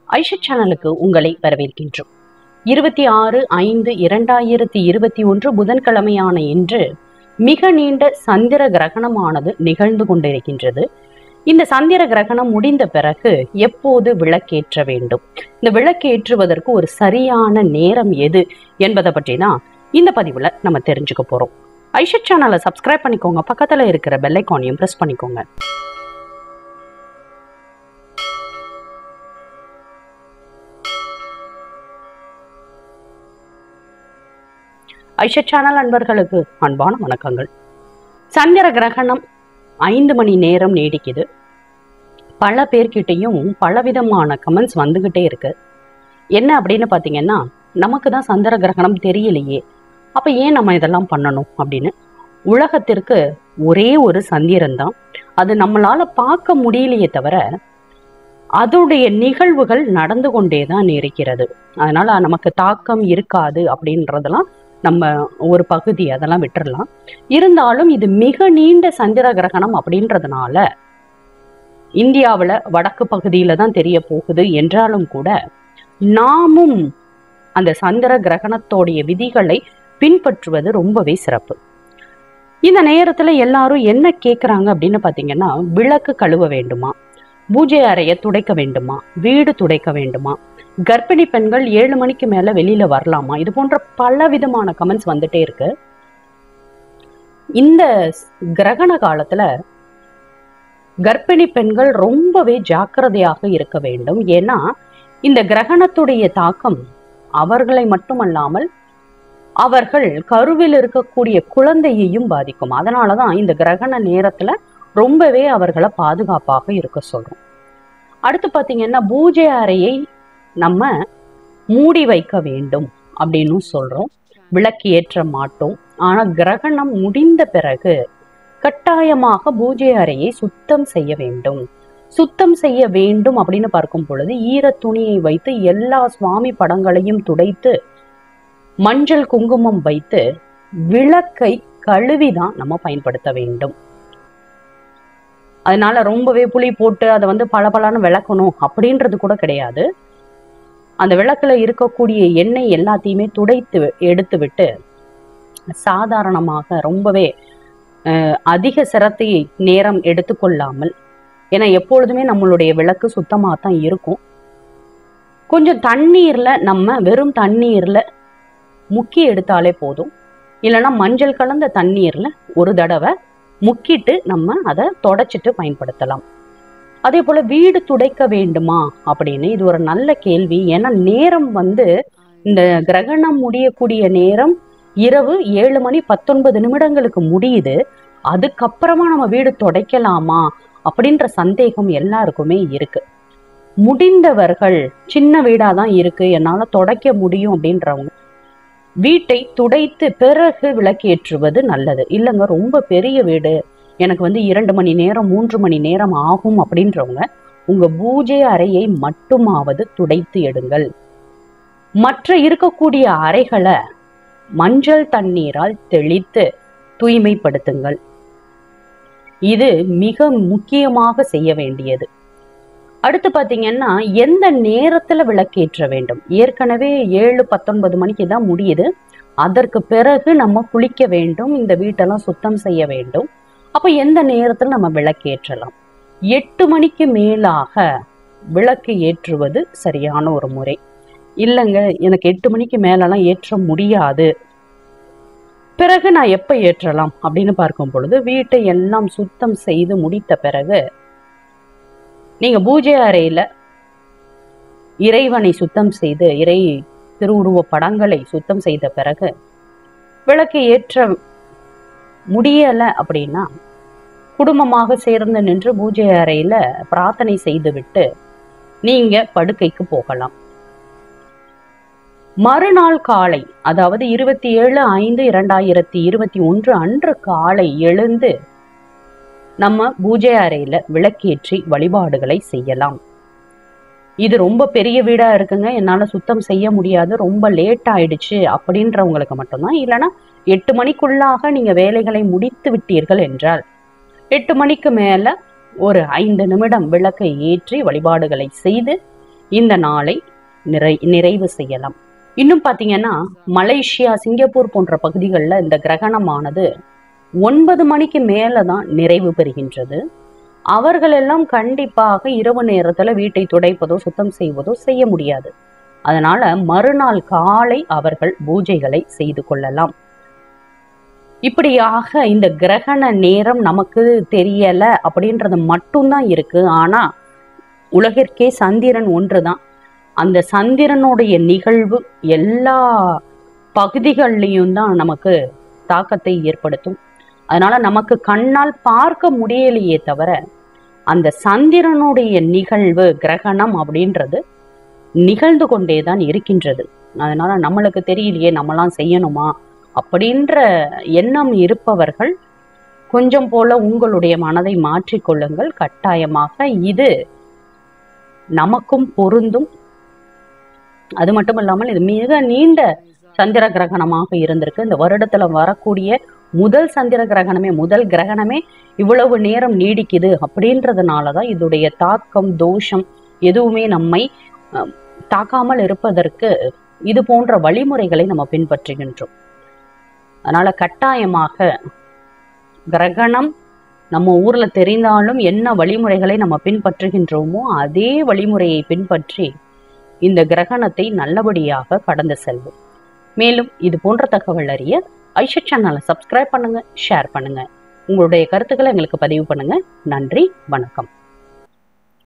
ஐஷா சேனலுக்கு உங்களை வரவேற்கின்றோம் இருபத்தி ஆறு ஐந்து இரண்டாயிரத்தி இருபத்தி ஒன்று புதன்கிழமையான இன்று மிக நீண்ட சந்திர கிரகணமானது நிகழ்ந்து கொண்டிருக்கின்றது இந்த சந்திர கிரகணம் முடிந்த பிறகு எப்போது விளக்கேற்ற வேண்டும் இந்த விளக்கேற்றுவதற்கு ஒரு சரியான நேரம் எது என்பதை பற்றி தான் இந்த பதிவுல நம்ம தெரிஞ்சுக்க போறோம் ஐஷா சேனலை சப்ஸ்கிரைப் பண்ணிக்கோங்க பக்கத்துல இருக்கிற பெல் ஐக்கானையும் பிரஸ் பண்ணிக்கோங்க ஐஷா சேனல் அன்பர்களுக்கு அன்பான வணக்கங்கள் சந்திர கிரகணம் ஐந்து மணி நேரம் நீடிக்குது பல பேர்கிட்டையும் பலவிதமான கமெண்ட்ஸ் வந்துகிட்டே இருக்கு என்ன அப்படின்னு பார்த்தீங்கன்னா நமக்கு தான் சந்திர கிரகணம் தெரியலையே அப்ப ஏன் நம்ம இதெல்லாம் பண்ணணும் அப்படின்னு உலகத்திற்கு ஒரே ஒரு சந்திரன் தான் அது நம்மளால பார்க்க முடியலையே தவிர அதோடைய நிகழ்வுகள் நடந்து கொண்டே தான் இருக்கிறது அதனால நமக்கு தாக்கம் இருக்காது அப்படின்றதெல்லாம் நம்ம ஒரு பகுதி அதெல்லாம் விட்டுறலாம் இருந்தாலும் இது மிக நீண்ட சந்திர கிரகணம் அப்படின்றதுனால இந்தியாவுல வடக்கு பகுதியில தான் தெரிய போகுது என்றாலும் கூட நாமும் அந்த சந்திர கிரகணத்தோடைய விதிகளை பின்பற்றுவது ரொம்பவே சிறப்பு இந்த நேரத்துல எல்லாரும் என்ன கேக்குறாங்க அப்படின்னு பாத்தீங்கன்னா விளக்கு கழுவ வேண்டுமா பூஜை அறையை துடைக்க வேண்டுமா வீடு துடைக்க வேண்டுமா கர்ப்பிணி பெண்கள் ஏழு மணிக்கு மேல வெளியில வரலாமா இது போன்ற பல விதமான கமெண்ட்ஸ் வந்துட்டே இருக்கு இந்த கிரகண காலத்துல கர்ப்பிணி பெண்கள் ரொம்பவே ஜாக்கிரதையாக இருக்க வேண்டும் ஏன்னா இந்த கிரகணத்துடைய தாக்கம் அவர்களை மட்டுமல்லாமல் அவர்கள் கருவில் இருக்கக்கூடிய குழந்தையையும் பாதிக்கும் அதனாலதான் இந்த கிரகண நேரத்துல ரொம்பவே அவர்களை பாதுகாப்பாக இருக்க சொல்றோம் அடுத்து பாத்தீங்கன்னா பூஜை அறையை நம்ம மூடி வைக்க வேண்டும் அப்படின்னு சொல்றோம் விளக்கு ஏற்ற மாட்டோம் ஆனா கிரகணம் முடிந்த பிறகு கட்டாயமாக பூஜை அறையை சுத்தம் செய்ய வேண்டும் சுத்தம் செய்ய வேண்டும் அப்படின்னு பார்க்கும் பொழுது ஈர துணியை வைத்து எல்லா சுவாமி படங்களையும் துடைத்து மஞ்சள் குங்குமம் வைத்து விளக்கை கழுவிதான் நம்ம பயன்படுத்த வேண்டும் அதனால ரொம்பவே புளி போட்டு அதை வந்து பளபளன்னு விளக்கணும் அப்படின்றது கூட கிடையாது அந்த விளக்குல இருக்கக்கூடிய எண்ணெய் எல்லாத்தையுமே துடைத்து எடுத்து விட்டு சாதாரணமாக ரொம்பவே அஹ், அதிக சிரத்தை நேரம் எடுத்துக்கொள்ளாமல் ஏன்னா எப்பொழுதுமே நம்மளுடைய விளக்கு சுத்தமாக தான் இருக்கும் கொஞ்சம் தண்ணீர்ல நம்ம வெறும் தண்ணீர்ல முக்கி எடுத்தாலே போதும் இல்லைன்னா மஞ்சள் கலந்த தண்ணீர்ல ஒரு தடவை முக்கிட்டு நம்ம அதை தொடச்சிட்டு பயன்படுத்தலாம் அதே போல வீடு துடைக்க வேண்டுமா அப்படின்னு இது ஒரு நல்ல கேள்வி ஏன்னா நேரம் வந்து இந்த கிரகணம் முடியக்கூடிய நேரம் இரவு ஏழு மணி பத்தொன்பது நிமிடங்களுக்கு முடியுது அதுக்கப்புறமா நம்ம வீடு துடைக்கலாமா அப்படின்ற சந்தேகம் எல்லாருக்குமே இருக்கு முடிந்தவர்கள் சின்ன வீடா தான் இருக்கு என்னால துடைக்க முடியும் அப்படின்றவங்க வீட்டை துடைத்து பிறகு விளக்கேற்றுவது நல்லது இல்லைங்க ரொம்ப பெரிய வீடு எனக்கு வந்து இரண்டு மணி நேரம் மூன்று மணி நேரம் ஆகும் அப்படின்றவங்க உங்க பூஜை அறையை மட்டுமாவது துடைத்து எடுங்கள் மற்ற இருக்கக்கூடிய அறைகளை மஞ்சள் தண்ணீரால் தெளித்து தூய்மைப்படுத்துங்கள் இது மிக முக்கியமாக செய்ய வேண்டியது அடுத்து பாத்தீங்கன்னா எந்த நேரத்துல விளக்கேற்ற வேண்டும் ஏற்கனவே ஏழு பத்தொன்பது மணிக்கு தான் முடியுது அதற்கு பிறகு நம்ம குளிக்க வேண்டும் இந்த வீட்டெல்லாம் சுத்தம் செய்ய வேண்டும் அப்ப எந்த நேரத்துல நம்ம விளக்கேற்றலாம் எட்டு மணிக்கு மேலாக விளக்கு ஏற்றுவது சரியான ஒரு முறை இல்லைங்க எனக்கு எட்டு மணிக்கு மேலெல்லாம் ஏற்ற முடியாது பிறகு நான் எப்ப ஏற்றலாம் அப்படின்னு பார்க்கும் பொழுது வீட்டை எல்லாம் சுத்தம் செய்து முடித்த பிறகு நீங்க பூஜை அறையில இறைவனை சுத்தம் செய்து இறை திருவுருவ படங்களை சுத்தம் செய்த பிறகு விளக்கு ஏற்ற முடியல அப்படின்னா குடும்பமாக சேர்ந்து நின்று பூஜை அறையில பிரார்த்தனை செய்துவிட்டு நீங்க படுக்கைக்கு போகலாம் மறுநாள் காலை அதாவது இருபத்தி ஏழு ஐந்து இரண்டாயிரத்தி இருபத்தி ஒன்று அன்று காலை எழுந்து நம்ம பூஜை அறையில விளக்கேற்றி வழிபாடுகளை செய்யலாம் இது ரொம்ப பெரிய வீடா இருக்குங்க என்னால சுத்தம் செய்ய முடியாது ரொம்ப லேட் ஆயிடுச்சு அப்படின்றவங்களுக்கு மட்டும்தான் இல்லைன்னா எட்டு மணிக்குள்ளாக நீங்க வேலைகளை முடித்து விட்டீர்கள் என்றால் எட்டு மணிக்கு மேல ஒரு ஐந்து நிமிடம் விளக்கை ஏற்றி வழிபாடுகளை செய்து இந்த நாளை நிறை நிறைவு செய்யலாம் இன்னும் பார்த்தீங்கன்னா மலேசியா சிங்கப்பூர் போன்ற பகுதிகளில் இந்த கிரகணமானது ஒன்பது மணிக்கு மேலே தான் நிறைவு பெறுகின்றது அவர்கள் எல்லாம் கண்டிப்பாக இரவு நேரத்துல வீட்டை துடைப்பதோ சுத்தம் செய்வதோ செய்ய முடியாது அதனால மறுநாள் காலை அவர்கள் பூஜைகளை செய்து கொள்ளலாம் இப்படியாக இந்த கிரகண நேரம் நமக்கு தெரியல அப்படின்றது மட்டும்தான் இருக்கு ஆனா உலகிற்கே சந்திரன் ஒன்றுதான் அந்த சந்திரனுடைய நிகழ்வு எல்லா பகுதிகள்லையும் தான் நமக்கு தாக்கத்தை ஏற்படுத்தும் அதனால நமக்கு கண்ணால் பார்க்க முடியலையே தவிர அந்த சந்திரனுடைய நிகழ்வு கிரகணம் அப்படின்றது நிகழ்ந்து கொண்டே தான் இருக்கின்றது அதனால நம்மளுக்கு தெரியலையே நம்மலாம் செய்யணுமா அப்படின்ற எண்ணம் இருப்பவர்கள் கொஞ்சம் போல உங்களுடைய மனதை மாற்றிக்கொள்ளுங்கள் கட்டாயமாக இது நமக்கும் பொருந்தும் அது மட்டும் இல்லாமல் இது மிக நீண்ட சந்திர கிரகணமாக இருந்திருக்கு இந்த வருடத்துல வரக்கூடிய முதல் சந்திர கிரகணமே முதல் கிரகணமே இவ்வளவு நேரம் நீடிக்குது அப்படின்றதுனால தான் இதோடைய தாக்கம் தோஷம் எதுவுமே நம்மை அஹ், தாக்காமல் இருப்பதற்கு இது போன்ற வழிமுறைகளை நம்ம பின்பற்றுகின்றோம் அதனால கட்டாயமாக கிரகணம் நம்ம ஊர்ல தெரிந்தாலும் என்ன வழிமுறைகளை நம்ம பின்பற்றுகின்றோமோ அதே வழிமுறையை பின்பற்றி இந்த கிரகணத்தை நல்லபடியாக கடந்து செல்வோம் மேலும் இது போன்ற தகவல் அறிய ஐஷா சேனலை சப்ஸ்கிரைப் பண்ணுங்க ஷேர் பண்ணுங்க உங்களுடைய கருத்துக்களை எங்களுக்கு பதிவு பண்ணுங்க நன்றி வணக்கம்